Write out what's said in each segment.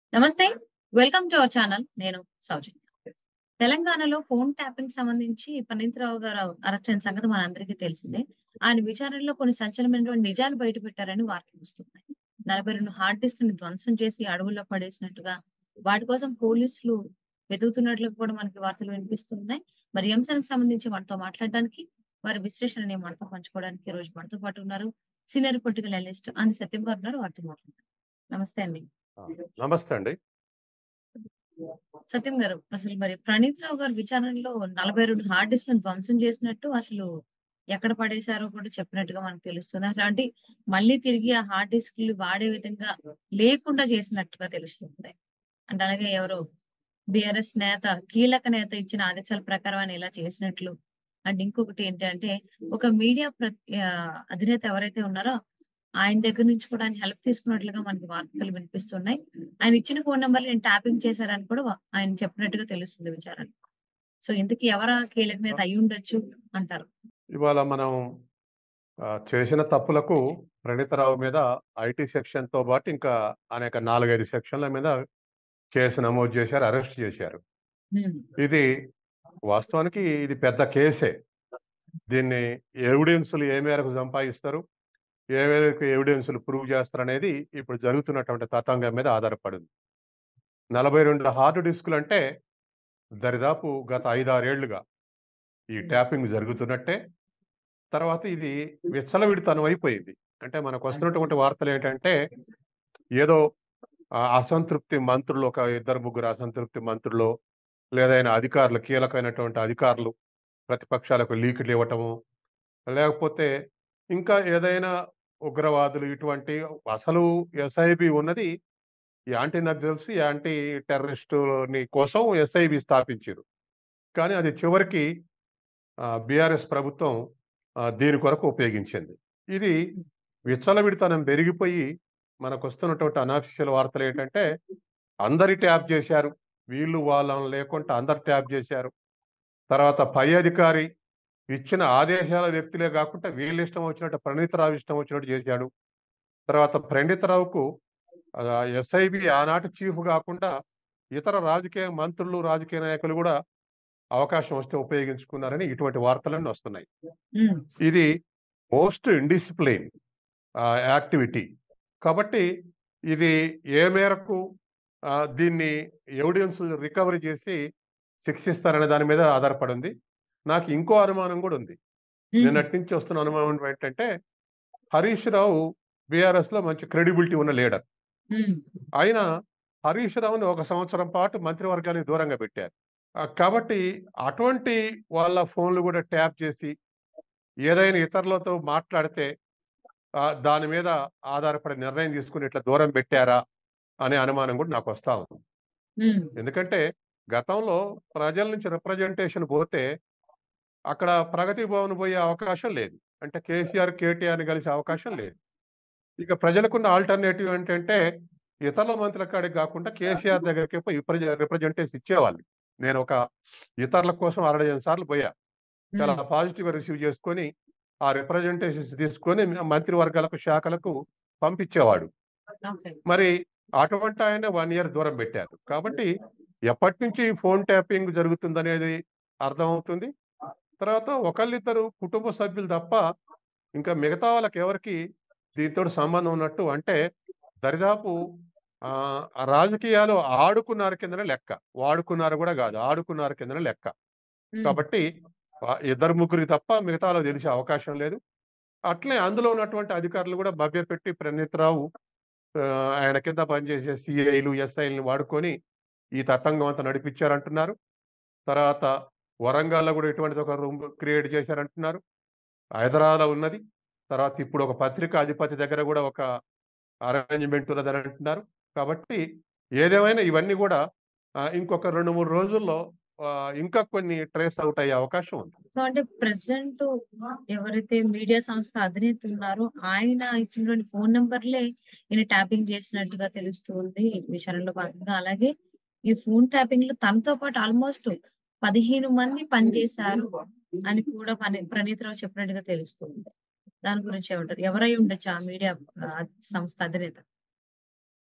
నమస్తే welcome to our channel నేను సౌజన్య తెలంగాణలో ఫోన్ ట్యాపింగ్ సంబంధించి పన్నీతరావు గారు అరెస్ట్ అయిన సంగతి మనందరికీ తెలిసిందే ఆయన విచారణలో కొన్ని సంచలనమైనటువంటి నిజాలు బయట పెట్టారని వార్తలు వస్తున్నాయి నలభై రెండు హార్డ్ డిస్క్ ని ధ్వంసం చేసి అడవుల్లో పడేసినట్టుగా వాటి కోసం పోలీసులు వెతుకుతున్నట్లు కూడా మనకి వార్తలు వినిపిస్తున్నాయి మరి ఈ అంశానికి సంబంధించి మనతో మాట్లాడడానికి వారి విశ్లేషణని మనతో పంచుకోవడానికి ఈ రోజు మనతో పాటు ఉన్నారు సీనియర్ పొలిటికల్ అనలిస్ట్ అంది సత్యం గారు ఉన్నారు వారితో మాట్లాడారు నమస్తే అండి ఆ, నమస్తే అండి సత్యం గారు అసలు మరి ప్రణీత్ రావు గారు విచారణలో నలభై రెండు హార్డ్ డిస్క్ ధ్వంసం చేసినట్టు అసలు ఎక్కడ పడేశారో కూడా చెప్పినట్టుగా మనకు తెలుస్తుంది అసలు అంటే మళ్ళీ తిరిగి ఆ హార్డ్ డిస్క్లు వాడే విధంగా లేకుండా చేసినట్టుగా తెలుస్తుంది అంటే అలాగే ఎవరో బిఆర్ఎస్ నేత కీలక నేత ఇచ్చిన ఆదేశాల ప్రకారం ఆయన ఇలా చేసినట్లు అండ్ ఇంకొకటి ఏంటంటే ఒక మీడియా అధినేత ఎవరైతే ఉన్నారో ఆయన దగ్గర నుంచి కూడా ఆయన హెల్ప్ తీసుకున్నట్లుగా మనకి వార్తలు వినిపిస్తున్నాయి ఆయన ఇచ్చిన ఫోన్ నెంబర్ నేను ట్యాపింగ్ చేశారని కూడా వా- ఆయన చెప్పినట్టుగా తెలుస్తుంది విచారణ సో ఇంతకీ ఎవరా కీలక నేత అయి ఉండొచ్చు అంటారు ఇవాళ మనం ఆ, చేసిన తప్పులకు ప్రణీతరావు మీద ఐటీ సెక్షన్ తో పాటు ఇంకా అనేక నాలుగైదు సెక్షన్ల మీద కేసు నమోదు చేశారు అరెస్ట్ చేశారు ఉమ్, ఇది వాస్తవానికి ఇది పెద్ద కేసే దీన్ని ఎవిడెన్సులు ఏ మేరకు సంపాదిస్తారు ఏ మేరకు ఎవిడెన్సులు ప్రూవ్ చేస్తారు అనేది ఇప్పుడు జరుగుతున్నటువంటి తతంగం మీద ఆధారపడింది నలభై రెండు హార్డ్ డిస్కులు అంటే దరిదాపు గత ఐదారేళ్లుగా ఈ ట్యాపింగ్ జరుగుతున్నట్టే తర్వాత ఇది విచ్చలవిడితనం అయిపోయింది అంటే మనకు వస్తున్నటువంటి వార్తలు ఏంటంటే ఏదో ఆ, అసంతృప్తి మంత్రులు ఒక ఇద్దరు ముగ్గురు అసంతృప్తి మంత్రులు లేదైనా అధికారులు కీలకమైనటువంటి అధికారులు ప్రతిపక్షాలకు లీకులు ఇవ్వటము లేకపోతే ఇంకా ఏదైనా ఉగ్రవాదులు ఇటువంటి అసలు ఎస్ఐబి ఉన్నది యాంటీ నక్సల్స్ యాంటీ టెర్రరిస్టుని కోసం ఎస్ఐబి స్థాపించారు కానీ అది చివరికి బీఆర్ఎస్ ప్రభుత్వం ఆ, దీని కొరకు ఉపయోగించింది ఇది విచ్చలవిడితనం పెరిగిపోయి మనకు వస్తున్నటువంటి అనాఫిషియల్ వార్తలు ఏంటంటే అందరి ట్యాప్ చేశారు వీళ్ళు వాళ్ళని లేకుండా అందరు ట్యాప్ చేశారు తర్వాత పై అధికారి ఇచ్చిన ఆదేశాల వ్యక్తులే కాకుండా వీళ్ళు ఇష్టం వచ్చినట్టు ప్రణీతరావు ఇష్టం వచ్చినట్టు చేశాడు తర్వాత ప్రణీతరావుకు ఎస్ఐబి ఆనాటి చీఫ్ కాకుండా ఇతర రాజకీయ మంత్రులు రాజకీయ నాయకులు కూడా అవకాశం వస్తే ఉపయోగించుకున్నారని ఇటువంటి వార్తలన్నీ వస్తున్నాయి ఉమ్, ఇది మోస్ట్ ఇండిసిప్లైన్ యాక్టివిటీ కాబట్టి ఇది ఏ మేరకు ఆ, దీన్ని ఎవిడెన్స్ రికవరీ చేసి శిక్షిస్తారనే దాని మీద ఆధారపడింది నాకు ఇంకో అనుమానం కూడా ఉంది ఉమ్, నిన్నటి నుంచి వస్తున్న అనుమానం ఏంటంటే హరీష్ రావు బీఆర్ఎస్ లో మంచి క్రెడిబిలిటీ ఉన్న లీడర్ ఉమ్, అయినా హరీష్ రావుని ఒక సంవత్సరం పాటు మంత్రివర్గానికి దూరంగా పెట్టారు ఆ, కాబట్టి అటువంటి వాళ్ళ ఫోన్లు కూడా ట్యాప్ చేసి ఏదైనా ఇతరులతో మాట్లాడితే ఆ, దాని మీద ఆధారపడి నిర్ణయం తీసుకుని ఇట్లా దూరం పెట్టారా అనే అనుమానం కూడా నాకు వస్తా ఉంది ఉమ్, ఎందుకంటే గతంలో ప్రజల నుంచి రిప్రజెంటేషన్ పోతే అక్కడ ప్రగతి భవన్ పోయే అవకాశం లేదు అంటే కేసీఆర్ కేటీఆర్ కలిసే అవకాశం లేదు ఇక ప్రజలకున్న ఆల్టర్నేటివ్ ఏంటంటే ఇతరుల మంత్రుల కాడికి కాకుండా కేసీఆర్ దగ్గరికి పోయి రిప్రజెంటేషన్ ఇచ్చేవాళ్ళు నేను ఒక ఇతరుల కోసం అరవై సార్లు పోయా చాలా ఉమ్, పాజిటివ్ గా రిసీవ్ చేసుకొని ఆ రిప్రజెంటేషన్స్ తీసుకొని మంత్రివర్గాలకు శాఖలకు పంపించేవాడు ఓకే మరి అటువంటి ఆయన వన్ ఇయర్ దూరం పెట్టారు కాబట్టి ఎప్పటి నుంచి ఫోన్ ట్యాపింగ్ జరుగుతుందనేది అర్థమవుతుంది తర్వాత ఒకళ్ళిద్దరు కుటుంబ సభ్యులు తప్ప ఇంకా మిగతా వాళ్ళకి ఎవరికి దీంతో సంబంధం ఉన్నట్టు అంటే దరిదాపు ఆ ఆ రాజకీయాలు ఆడుకున్నారు కిందనే లెక్క వాడుకున్నారు కూడా కాదు ఆడుకున్నారు కిందనే లెక్క ఉమ్, కాబట్టి ఆ ఇద్దరు ముగ్గురికి తప్ప మిగతా వాళ్ళకి తెలిసే అవకాశం లేదు అట్లే అందులో ఉన్నటువంటి అధికారులు కూడా మభ్యపెట్టి ప్రణీతరావు ఆ, ఆయన కింద పనిచేసే సిఐలు ఎస్ఐలను వాడుకొని ఈ తతంగం అంతా నడిపించారంటున్నారు తర్వాత వరంగల్లో కూడా ఇటువంటిది ఒక రూమ్ క్రియేట్ చేశారంటున్నారు హైదరాబాద్లో ఉన్నది తర్వాత ఇప్పుడు ఒక పత్రిక అధిపతి దగ్గర కూడా ఒక అరేంజ్మెంట్ ఉన్నదని అంటున్నారు కాబట్టి ఏదేమైనా ఇవన్నీ కూడా ఆ, ఇంకొక రెండు మూడు రోజుల్లో ఆ, ఇంకా కొన్ని ట్రేస్ అవుట్ అయ్యే అవకాశం ఉంది సో అంటే ప్రెసిడెంట్ ఎవరైతే మీడియా సంస్థ అధినేత ఉన్నారో ఆయన ఇచ్చినటువంటి ఫోన్ నంబర్లే ఈయన ట్యాపింగ్ చేసినట్టుగా తెలుస్తుంది విచారణలో భాగంగా అలాగే ఈ ఫోన్ ట్యాపింగ్ లో తనతో పాటు ఆల్మోస్ట్ పదిహేను మంది పనిచేశారు అని కూడా పని ప్రణీత్ రావు చెప్పినట్టుగా తెలుస్తుంది దాని గురించి ఏమంటారు ఎవరై ఉండొచ్చు ఆ మీడియా సంస్థ అధినేత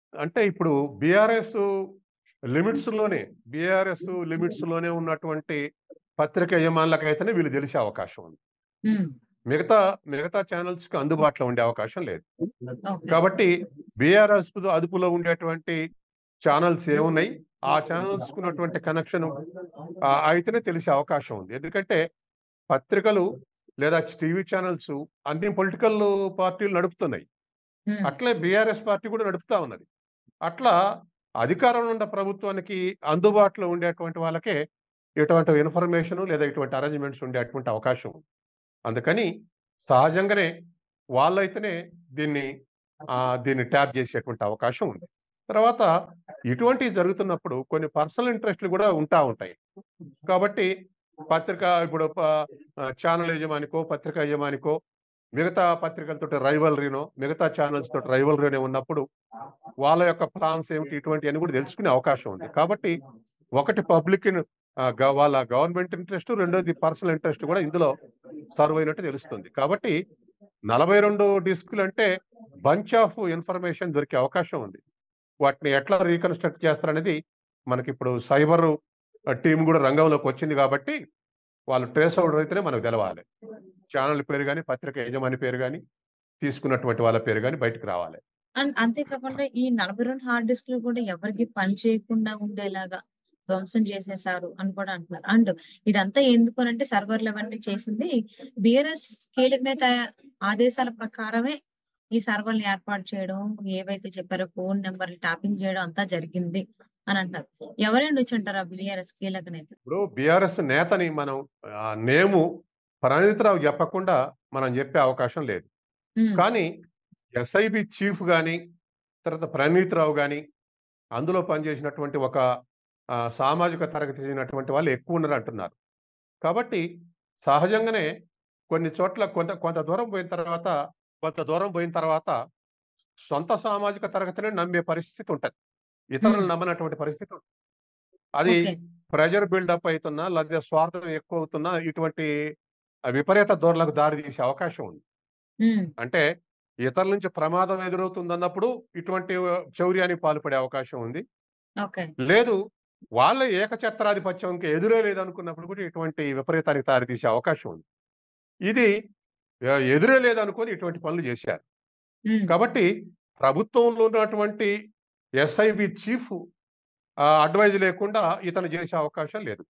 అంటే ఇప్పుడు బీఆర్ఎస్ లిమిట్స్‌లోనే బీఆర్ఎస్ లిమిట్స్‌లోనే ఉన్నటువంటి పత్రిక యజమానులకైతేనే వీళ్ళు తెలిసే అవకాశం ఉంది. హ్మ్. మిగతా, మిగతా ఛానెల్స్‌కి అందుబాటులో ఉండే అవకాశం లేదు. ఓకే. కాబట్టి బీఆర్ఎస్ అదుపులో ఉండేటువంటి ఛానెల్స్ ఏమున్నాయి? ఆ ఛానెల్స్‌కి ఉన్నటువంటి కనెక్షను ఆహ్, అయితేనే తెలిసే అవకాశం ఉంది. ఎందుకంటే పత్రికలు లేదా టీవీ ఛానెల్స్ అన్ని పొలిటికల్ పార్టీలు నడుపుతున్నాయి. హ్మ్. అట్లే బీఆర్ఎస్ పార్టీ కూడా నడుపుతా ఉన్నది. అట్లా అధికారంలో ఉన్న ప్రభుత్వానికి అందుబాటులో ఉండేటువంటి వాళ్ళకే ఇటువంటి ఇన్ఫర్మేషన్ లేదా ఇటువంటి అరేంజ్‌మెంట్స్ ఉండేటువంటి అవకాశం ఉంది. అందుకని సహజంగానే వాళ్ళైతేనే దీన్ని ఆహ్, దీన్ని ట్యాప్ చేసేటువంటి అవకాశం ఉంది. తర్వాత ఇటువంటివి జరుగుతున్నప్పుడు కొన్ని పర్సనల్ ఇంట్రెస్ట్‌లు కూడా ఉంటా ఉంటాయి. కాబట్టి పత్రిక ఇప్పుడు ప ఆహ్, ఛానెల్ యజమానికో, పత్రిక యజమానికో మిగతా పత్రికలతోటి రైవల్రీనో, మిగతా ఛానెల్స్ తోటి రైవల్రీనో ఉన్నప్పుడు వాళ్ళ యొక్క ప్లాన్స్ ఏమిటి ఇటువంటియన్నీ కూడా తెలుసుకునే అవకాశం ఉంది. కాబట్టి ఒకటి పబ్లిక్ ఇన్ ఆహ్, గ వాళ్ళ గవర్నమెంట్ ఇంట్రెస్ట్ రెండోది పర్సనల్ ఇంట్రెస్ట్ కూడా ఇందులో సర్వ్ అయినట్టు తెలుస్తుంది. కాబట్టి 42 డిస్కులంటే బంచ్ ఆఫ్ ఇన్ఫర్మేషన్ దొరికే అవకాశం ఉంది. వాటిని ఎట్లా రీకన్‌స్ట్రక్ట్ చేస్తారనేది మనకిప్పుడు సైబర్ ఆహ్, టీమ్ కూడా రంగంలోకి వచ్చింది కాబట్టి వాళ్ళు ట్రేస్ ఔట్ అయితేనే మనకు తెలవాలి. ఛానెల్ పేరు గాని, పత్రిక యజమాని పేరు గాని, తీసుకున్నటువంటి వాళ్ళ పేరు గాని బయటికి రావాలి. అండ్ అంతే కాకుండా ఈ 42 హార్డ్ డిస్క్‌లు కూడా ఎవరికీ పని చేయకుండా ఉండేలాగా ధ్వంసం చేసేసారు అని కూడా అంటున్నారు. అండ్ ఇదంతా ఎందుకు అనంటే సర్వర్‌లు అవన్నీ చేసింది బీఆర్ఎస్ కీలక నేత ఆదేశాల ప్రకారమే ఈ సర్వర్‌లు ఏర్పాటు చేయడం, ఏవైతే చెప్పారో ఫోన్ నంబర్‌లు ట్యాపింగ్ చేయడం అంతా జరిగింది అని అంటారు. ఎవరైండొచ్చంటారు ఆ బీఆర్ఎస్ కీలక నేత? ఇప్పుడు బీఆర్ఎస్ నేతని మనం ఆహ్, నేము ప్రణీత్‌రావు చెప్పకుండా మనం చెప్పే అవకాశం లేదు. హ్మ్. కానీ ఎస్ఐబి చీఫ్ గాని, తర్వాత ప్రణీత్‌రావు గాని, అందులో పనిచేసినటువంటి ఒక ఆహ్, సామాజిక తరగతి చెందినటువంటి వాళ్ళు ఎక్కువున్నారు అంటున్నారు. కాబట్టి సహజంగానే కొన్ని చోట్ల కొంత కొంత దూరం పోయిన తర్వాత, కొంత దూరం పోయిన తర్వాత సొంత సామాజిక తరగతినే నమ్మే పరిస్థితి ఉంటది. ఇతరులను హ్మ్. నమ్మనటువంటి పరిస్థితి ఉంటది. అది ఓకే. ప్రెషర్ బిల్డప్ అయితున్నా, లేకపోతే స్వార్థం ఎక్కువవుతున్నా ఇటువంటి ఆహ్, విపరీత ధోరణులకు దారి తీసే అవకాశం ఉంది. హ్మ్. అంటే ఇతరుల నుంచి ప్రమాదం ఎదురవుతుందన్నప్పుడు ఇటువంటి చౌర్యానికి పాల్పడే అవకాశం ఉంది. ఓకే. లేదు వాళ్ళ ఏకఛత్రాధిపత్యంకి ఎదురే లేదనుకున్నప్పుడు కూడా ఇటువంటి విపరీతానికి దారితీసే అవకాశం ఉంది. ఇది ఆహ్, ఎదురే లేదనుకోని ఇటువంటి పనులు చేశారు. హ్మ్. కాబట్టి ప్రభుత్వంలో ఉన్నటువంటి ఎస్ఐబి చీఫ్ ఆహ్, అడ్వైజ్ లేకుండా ఇతను చేసే అవకాశం లేదు.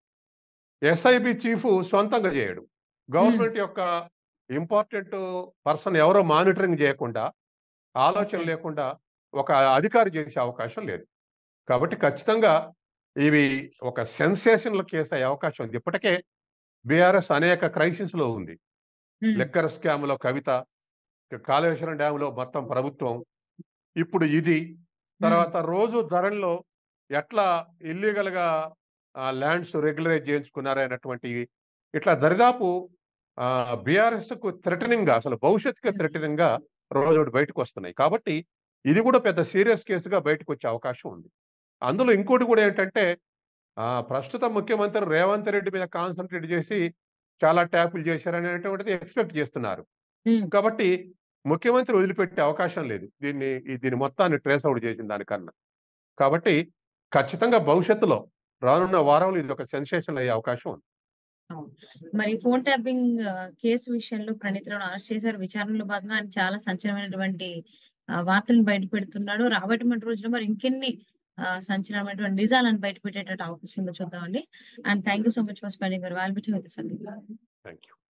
ఎస్ఐబి చీఫ్ సొంతంగా చేయడు. హ్మ్. గవర్నమెంట్ యొక్క ఇంపార్టెంట్ పర్సన్ ఎవరో మానిటరింగ్ చేయకుండా, ఆలోచన ఓకే. లేకుండా ఒక అధికారి చేసే అవకాశం లేదు. కాబట్టి ఖచ్చితంగా ఇవి ఒక సెన్సేషనల్ కేస్ అయ్యే అవకాశం ఉంది. ఇప్పటికే బీఆర్ఎస్ అనేక క్రైసిస్‌లో ఉంది. హ్మ్. లిక్కర్ స్కామ్‌లో కవిత, కాళేశ్వరం డ్యామ్‌లో మొత్తం ప్రభుత్వం, ఇప్పుడు ఇది. హ్మ్. తర్వాత రోజు ధరల్లో ఎట్లా ఇల్లీగల్‌గా ఆహ్, ల్యాండ్స్ రెగ్యులరైజ్ చేయించుకున్నారనేటువంటి ఇట్లా దరిదాపు ఆహ్, బీఆర్ఎస్‌కు థ్రెటనింగ్‌గా అసలు భవిష్యత్తుకే హ్మ్. థ్రెటనింగ్‌గా రోజుకొకటి బయటకొస్తున్నాయి. కాబట్టి ఇది కూడా పెద్ద సీరియస్ కేస్‌గా బయటకొచ్చే అవకాశం ఉంది. అందులో ఇంకోటి కూడా ఏంటంటే ఆహ్, ప్రస్తుత ముఖ్యమంత్రి రేవంత్ రెడ్డి మీద కాన్సంట్రేట్ చేసి చాలా ట్యాపులు చేశారనేటువంటిది ఎక్స్‌పెక్ట్ చేస్తున్నారు. హ్మ్. కాబట్టి ముఖ్యమంత్రి వదిలిపెట్టే అవకాశం లేదు. దీన్ని ఈ దీన్ని మొత్తాన్ని ట్రేస్ ఔట్ చేసిన దానికన్నా. కాబట్టి ఖచ్చితంగా భవిష్యత్తులో రానున్న వారంలో ఇదొక సెన్సేషన్ అయ్యే అవకాశం ఉంది. అవును. మరి ఫోన్ ట్యాపింగ్ ఆహ్, కేసు విషయంలో ప్రణీత్‌రావుని అరెస్ట్ చేశారు. విచారణలో భాగంగా ఆయన చాలా సంచలనమైనటువంటి ఆహ్, వార్తలను బయట పెడుతున్నాడు. రాబోయేటువంటి రోజుల్లో మరి ఇంకెన్ని ఆహ్, సంచలనమైనటువంటి నిజాలను బయట పెట్టేటట్టు అవకాశం ఉందో చూద్దామండి. And thank you so much for spending your valuable time with us అండి. Thank you.